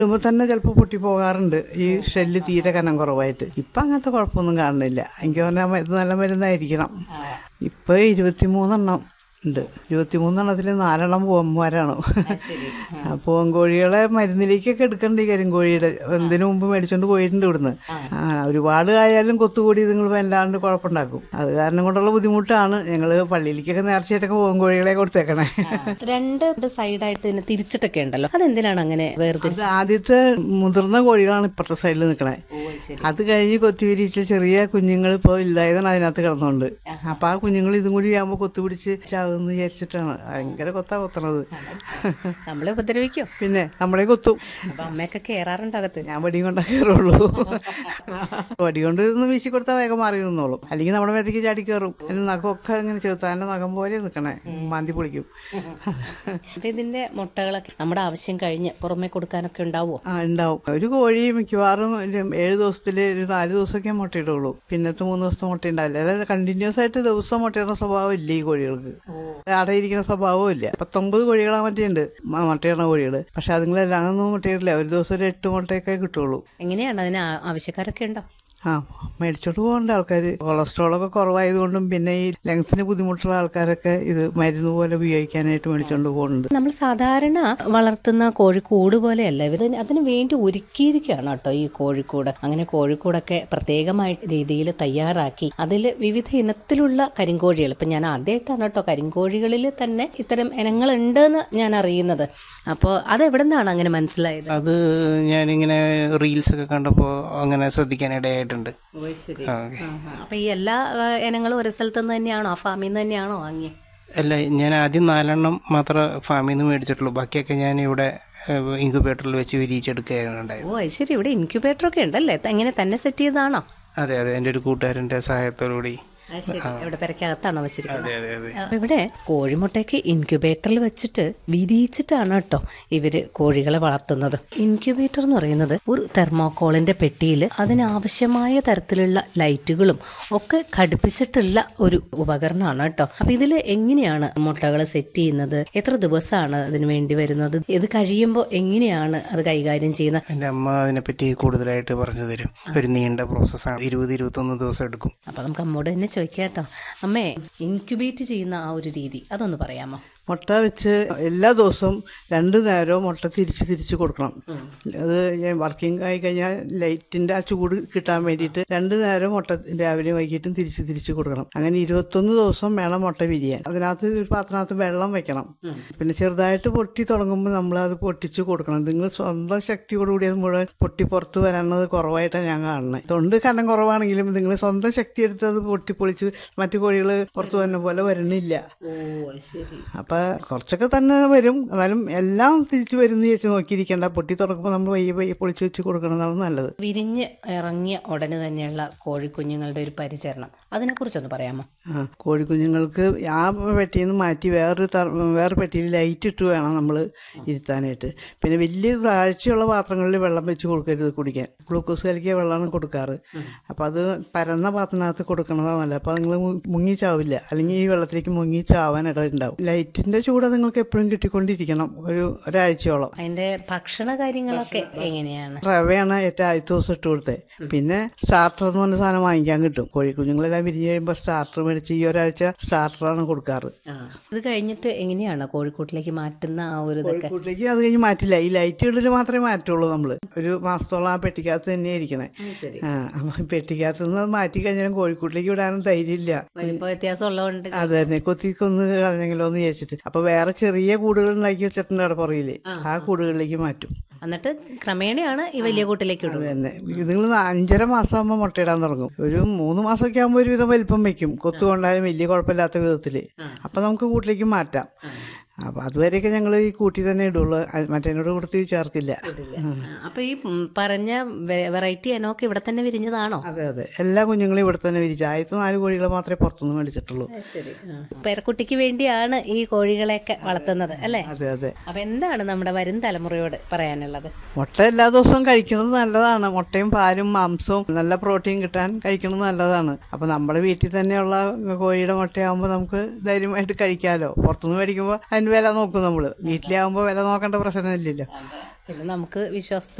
ഇടുമ്പോ തന്നെ ചിലപ്പോൾ പൊട്ടി പോകാറുണ്ട് ഈ ഷെല്ല് തീരെ കനം കുറവായിട്ട് ഇപ്പൊ അങ്ങനത്തെ കുഴപ്പമൊന്നും കാണുന്നില്ല എനിക്ക് പറഞ്ഞാൽ ഇത് നല്ല മരുന്നായിരിക്കണം ഇപ്പൊ ഇരുപത്തിമൂന്നെണ്ണം ഉണ്ട് ഇരുപത്തിമൂന്നെണ്ണത്തിൽ നാലെണ്ണം പൂവന്മാരാണ് ആ പൂവൻകോഴികളെ മരുന്നിലേക്കൊക്കെ എടുക്കണ്ട ഈ കരിങ്കോഴിയുടെ എന്തിനു മുമ്പ് മേടിച്ചോണ്ട് പോയിട്ടുണ്ട് ഇവിടുന്ന് ആ ഒരുപാട് ആയാലും കൊത്തുകൂടി നിങ്ങൾ വല്ലാണ്ട് കുഴപ്പമുണ്ടാക്കും അത് കാരണം കൊണ്ടുള്ള ബുദ്ധിമുട്ടാണ് ഞങ്ങള് പള്ളിയിലേക്കൊക്കെ നേർച്ചയായിട്ടൊക്കെ പൂവൻകോഴികളെ കൊടുത്തേക്കണേ രണ്ട് സൈഡായിട്ട് ഇതിനെ തിരിച്ചിട്ടൊക്കെ ഉണ്ടല്ലോ അതെന്തിനാണ് അങ്ങനെ വേർതിരിച്ച് അത് ആദ്യത്തെ മുതിർന്ന കോഴികളാണ് ഇപ്പുറത്തെ സൈഡിൽ നിൽക്കണേ അത് കഴിഞ്ഞ് കൊത്തിവിരിച്ച ചെറിയ കുഞ്ഞുങ്ങൾ ഇപ്പോൾ ഇല്ലായതാണ് അതിനകത്ത് കിടന്നുണ്ട് അപ്പൊ ആ കുഞ്ഞുങ്ങൾ ഇതും കൂടി ആകുമ്പോൾ കൊത്തുപിടിച്ച് ചാവുമെന്ന് വിചാരിച്ചിട്ടാണ് ഭയങ്കര കൊത്താ കൊത്തണത് നമ്മളെ ഉപദ്രവിക്കും പിന്നെ നമ്മളെ കൊത്തും അപ്പൊ അമ്മയൊക്കെ കേറാറുണ്ട് അകത്ത് ഞാൻ വടി കൊണ്ടേ കയറുള്ളൂ വടി കൊണ്ട് ഒന്ന് വീശി കൊടുത്താൽ വേഗം മാറി നിന്നോളും അല്ലെങ്കിൽ നമ്മുടെ മേത്തേക്ക് ചാടി കയറും അതിന് നഖമൊക്കെ ഇങ്ങനെ ചെറുത്താൻ്റെ നഖം പോലെ നിൽക്കണേ മാന്തി പൊളിക്കും അപ്പൊ ഇതിന്റെ മുട്ടകളൊക്കെ നമ്മുടെ ആവശ്യം കഴിഞ്ഞ് പുറമെ കൊടുക്കാനൊക്കെ ഉണ്ടാവുമോ ആ ഉണ്ടാവും ഒരു കോഴി മിക്കവാറും ഒരു ഏഴ് ദിവസത്തില് ഒരു നാല് ദിവസമൊക്കെ മുട്ടയിടുള്ളൂ പിന്നത്തെ മൂന്ന് ദിവസത്തെ മുട്ട ഉണ്ടാവില്ല അല്ലാതെ കണ്ടിന്യൂസ് ആയിട്ട് ദിവസം മുട്ടയിടുന്ന സ്വഭാവം ഇല്ല ഈ കോഴികൾക്ക് അടയിരിക്കുന്ന സ്വഭാവവും ഇല്ല പത്തൊമ്പത് കോഴികളാ മറ്റേണ്ട് മ- മുട്ടയിടുന്ന കോഴികൾ പക്ഷെ അതുങ്ങളെല്ലാം ഒന്നും മുട്ടയിടില്ല ഒരു ദിവസം ഒരു എട്ട് മുട്ടയൊക്കെ കിട്ടുള്ളൂ എങ്ങനെയാണ് അതിന് ആ- ആവശ്യക്കാരൊക്കെ ഉണ്ടോ ആ മേടിച്ചോണ്ട് പോകണ്ട ആൾക്കാർ കൊളസ്ട്രോളൊക്കെ കുറവായതുകൊണ്ടും പിന്നെ ഈ ലങ്സിന് ബുദ്ധിമുട്ടുള്ള ആൾക്കാരൊക്കെ ഇത് മരുന്ന് പോലെ ഉപയോഗിക്കാനായിട്ട് മേടിച്ചോണ്ട് പോകുന്നുണ്ട് നമ്മൾ സാധാരണ വളർത്തുന്ന കോഴിക്കൂട് പോലെയല്ല ഇവർ അതിന് വേണ്ടി ഒരുക്കിയിരിക്കുകയാണ് കേട്ടോ ഈ കോഴിക്കൂട് അങ്ങനെ കോഴിക്കൂടൊക്കെ പ്രത്യേകമായ രീതിയിൽ തയ്യാറാക്കി അതിൽ വിവിധ ഇനത്തിലുള്ള കരിങ്കോഴികൾ ഇപ്പം ഞാൻ ആദ്യമായിട്ടാണ് കേട്ടോ കരിങ്കോഴികളിൽ തന്നെ ഇത്തരം ഇനങ്ങളുണ്ടെന്ന് ഞാൻ അറിയുന്നത് അപ്പോൾ അത് എവിടെ നിന്നാണ് അങ്ങനെ മനസ്സിലായത് അത് ഞാനിങ്ങനെ റീൽസ് ഒക്കെ കണ്ടപ്പോൾ അങ്ങനെ ശ്രദ്ധിക്കാനിടയായിട്ടുണ്ട് ആ, ഓക്കേ. അപ്പോൾ ഈ എല്ലാ ആ, ഇനങ്ങളും ഒരു സ്ഥലത്ത് നിന്ന് തന്നെയാണോ ആ ഫാമിൽ നിന്ന് തന്നെയാണോ വാങ്ങിയത് അല്ല ഞാൻ ആദ്യം നാലെണ്ണം മാത്രമേ ഫാമിൽ നിന്ന് മേടിച്ചിട്ടുള്ളൂ ബാക്കിയൊക്കെ ഞാൻ ഇവിടെ ഇൻക്യുബേറ്ററിൽ വെച്ച് വിരിയിച്ചെടുക്കുകയാണ് ഉണ്ടായത് ഓ അത് ശരി ഇവിടെ ഇൻക്യുബേറ്റർ ഒക്കെ ഉണ്ടല്ലേ എങ്ങനെ തന്നെ സെറ്റ് ചെയ്തതാണോ അതെ അതെ എൻ്റെ ഒരു കൂട്ടുകാരൻ്റെ സഹായത്തോടുകൂടി അത് ശരി ഇവിടെ പെരക്കകത്താണോ വെച്ചിരിക്കുന്നത് അതെ അതെ അതെ അപ്പൊ ഇവിടെ കോഴിമുട്ടയ്ക്ക് ഇൻക്യുബേറ്ററിൽ വെച്ചിട്ട് വിരിയിച്ചിട്ടാണ് കേട്ടോ ഇവര് കോഴികളെ വളർത്തുന്നത് ഇൻക്യുബേറ്റർ എന്ന് പറയുന്നത് ഒരു തെർമോക്കോളിന്റെ പെട്ടിയിൽ അതിനാവശ്യമായ തരത്തിലുള്ള ലൈറ്റുകളും ഒക്കെ ഘടിപ്പിച്ചിട്ടുള്ള ഒരു ഉപകരണമാണ് കേട്ടോ അപ്പൊ ഇതിൽ എങ്ങനെയാണ് മുട്ടകൾ സെറ്റ് ചെയ്യുന്നത് എത്ര ദിവസമാണ് അതിന് വേണ്ടി വരുന്നത് ഇത് കഴിയുമ്പോൾ എങ്ങനെയാണ് അത് കൈകാര്യം ചെയ്യുന്നത് എൻ്റെ അമ്മ അതിനെപ്പറ്റി കൂടുതലായിട്ട് പറഞ്ഞു തരും ഒരു നീണ്ട പ്രോസസ്സാണ് ഇരുപത് ഇരുപത്തൊന്ന് ദിവസം എടുക്കും അപ്പൊ നമുക്ക് അമ്മോട് തന്നെ ചോദിക്കാം കേട്ടോ അമ്മേ ഇൻക്യുബേറ്റ് ചെയ്യുന്ന ആ ഒരു രീതി അതൊന്ന് പറയാമോ മുട്ട വെച്ച് എല്ലാ ദിവസവും രണ്ട് നേരവും മുട്ട തിരിച്ച് തിരിച്ച് കൊടുക്കണം അത് വർക്കിംഗ് ആയി കഴിഞ്ഞാൽ ലൈറ്റിന്റെ ആ ചൂട് കിട്ടാൻ വേണ്ടിയിട്ട് രണ്ട് നേരം മുട്ട രാവിലെ വൈകിട്ടും തിരിച്ച് തിരിച്ച് കൊടുക്കണം അങ്ങനെ ഇരുപത്തൊന്ന് ദിവസം വേണം മുട്ട വിരിയാൻ അതിനകത്ത് ഒരു പാത്രത്തിനകത്ത് വെള്ളം വെക്കണം പിന്നെ ചെറുതായിട്ട് പൊട്ടി തുടങ്ങുമ്പോൾ നമ്മൾ അത് പൊട്ടിച്ച് കൊടുക്കണം നിങ്ങൾ സ്വന്തം ശക്തിയോടുകൂടി അത് മുഴുവൻ പൊട്ടി പുറത്ത് വരാനത് കുറവായിട്ടാണ് ഞാൻ കാണുന്നത് തൊണ്ട് കനം കുറവാണെങ്കിലും നിങ്ങൾ സ്വന്തം ശക്തി എടുത്ത് അത് പൊട്ടിപ്പൊളിച്ച് മറ്റു കോഴികൾ പുറത്ത് വന്ന പോലെ വരണില്ല ഓ ശരി അപ്പൊ കുറച്ചൊക്കെ തന്നെ വരും എന്നാലും എല്ലാം തിരിച്ചു വരുന്ന ചേച്ചി നോക്കിയിരിക്കേണ്ട പൊട്ടി തുറക്കുമ്പോൾ നമ്മൾ വയ്യ വയ്യ പൊളിച്ചു വെച്ച് കൊടുക്കണമെന്നാണ് നല്ലത് വിരിഞ്ഞ് ഇറങ്ങിയ ഉടനെ തന്നെയുള്ള കോഴിക്കുഞ്ഞുങ്ങളുടെ ഒരു പരിചരണം അതിനെക്കുറിച്ചൊന്ന് പറയാമോ ആ കോഴിക്കുഞ്ഞുങ്ങൾക്ക് ആ പെട്ടിയിൽ നിന്ന് മാറ്റി വേറൊരു ത- വേറെ പെട്ടിയിൽ ലൈറ്റ് ഇട്ട് വേണം നമ്മൾ ഇരുത്താനായിട്ട് പിന്നെ വലിയ താഴ്ചയുള്ള പാത്രങ്ങളിൽ വെള്ളം വെച്ച് കൊടുക്കരുത് കുടിക്കാൻ ഗ്ലൂക്കോസ് കലക്കിയ വെള്ളമാണ് കൊടുക്കാറ് അപ്പോൾ അത് പരന്ന പാത്രത്തിനകത്ത് കൊടുക്കണതാണ് നല്ലത് അപ്പോൾ നിങ്ങൾ മുങ്ങി ചാവില്ല അല്ലെങ്കിൽ ഈ വെള്ളത്തിലേക്ക് മുങ്ങി ചാവാൻ ഇടയുണ്ടാവും ലൈറ്റിന്റെ ചൂട് നിങ്ങൾക്ക് എപ്പോഴും കിട്ടിക്കൊണ്ടിരിക്കണം ഒരു ഒരാഴ്ചയോളം അതിന്റെ ഭക്ഷണ കാര്യങ്ങളൊക്കെ എങ്ങനെയാണ് റവയാണ് ഏറ്റവും ആദ്യത്തെ ദിവസം ഇട്ട് കൊടുത്തത് പിന്നെ സ്റ്റാർട്ടർ എന്ന് പറഞ്ഞ സാധനം വാങ്ങിക്കാൻ കിട്ടും കോഴിക്കുഞ്ഞുങ്ങളെല്ലാം വിരിഞ്ഞ് കഴിയുമ്പോൾ സ്റ്റാർട്ടർ മേടിച്ച് ഈ ഒരാഴ്ച സ്റ്റാർട്ടറാണ് കൊടുക്കാറ് ഇത് കഴിഞ്ഞിട്ട് എങ്ങനെയാണ് കോഴിക്കൂട്ടിലേക്ക് മാറ്റുന്ന ആ ഒരു ഇതൊക്കെ കോഴിക്കൂട്ടിലേക്ക് അത് കഴിഞ്ഞ് മാറ്റില്ല ഈ ലൈറ്റുകളിൽ മാത്രമേ മാറ്റുള്ളൂ നമ്മൾ ഒരു മാസത്തോളം ആ പെട്ടിക്കകത്ത് തന്നെ ഇരിക്കണേ ആ അപ്പൊ പെട്ടിക്കകത്ത് നിന്ന് അത് മാറ്റി കഴിഞ്ഞാലും കോഴിക്കൂട്ടിലേക്ക് വിടാനും ധൈര്യമില്ല വലിപ്പ വ്യത്യാസം ഉള്ളതുകൊണ്ട് അത് തന്നെ കൊത്തിക്കൊന്ന് കളഞ്ഞെങ്കിലോ എന്ന് വിചാരിച്ചിട്ട് അപ്പൊ വേറെ ചെറിയ കൂടുകൾ ഉണ്ടാക്കി വെച്ചിട്ടുണ്ട് അവിടെ പുറകില് ആ കൂടുകളിലേക്ക് മാറ്റും എന്നിട്ട് ക്രമേണയാണ് ഈ വലിയ കൂട്ടിലേക്ക് അത് ഇടുന്നത് തന്നെ നിങ്ങൾ അഞ്ചര മാസം ആകുമ്പോൾ മുട്ടയിടാൻ തുടങ്ങും ഒരു മൂന്ന് മാസമൊക്കെ ആകുമ്പോൾ ഒരുവിധം വലിപ്പം വെക്കും കൊത്തു കൊണ്ടാലും വലിയ കുഴപ്പമില്ലാത്ത വിധത്തില് അപ്പൊ നമുക്ക് കൂട്ടിലേക്ക് മാറ്റാം അപ്പൊ അതുവരെയൊക്കെ ഞങ്ങൾ ഈ കൂട്ടി തന്നെ ഇടുള്ളൂ അത് മറ്റേനോട് കൊടുത്ത് ചേർക്കില്ല ആ, അപ്പൊ ഈ ഉം, പറഞ്ഞ വെറൈറ്റി ഇനമൊക്കെ ഇവിടെ തന്നെ വിരിഞ്ഞതാണോ അതെ അതെ എല്ലാ കുഞ്ഞുങ്ങളും ഇവിടെ തന്നെ വിരിച്ചു ആദ്യത്തെ നാല് കോഴികളെ മാത്രമേ പുറത്തുനിന്ന് മേടിച്ചിട്ടുള്ളൂ ശരി പേരക്കുട്ടിക്ക് വേണ്ടിയാണ് ഈ കോഴികളെയൊക്കെ വളർത്തുന്നത് അല്ലേ അതെ അതെ അപ്പൊ എന്താണ് നമ്മുടെ വരും തലമുറയോട് പറയാനുള്ളത് മുട്ട എല്ലാ ദിവസവും കഴിക്കുന്നത് നല്ലതാണ് മുട്ടയും പാലും മാംസവും നല്ല പ്രോട്ടീൻ കിട്ടാൻ കഴിക്കുന്നത് നല്ലതാണ് അപ്പൊ നമ്മുടെ വീട്ടിൽ തന്നെയുള്ള കോഴിയുടെ മുട്ടയാകുമ്പോൾ നമുക്ക് ധൈര്യമായിട്ട് കഴിക്കാമല്ലോ പുറത്തുനിന്ന് മേടിക്കുമ്പോൾ അതിന് വില നോക്കും നമ്മള് വീട്ടിലാകുമ്പോൾ വില നോക്കേണ്ട പ്രശ്നമില്ലല്ലോ പിന്നെ നമുക്ക് വിശ്വാസത്തോടെ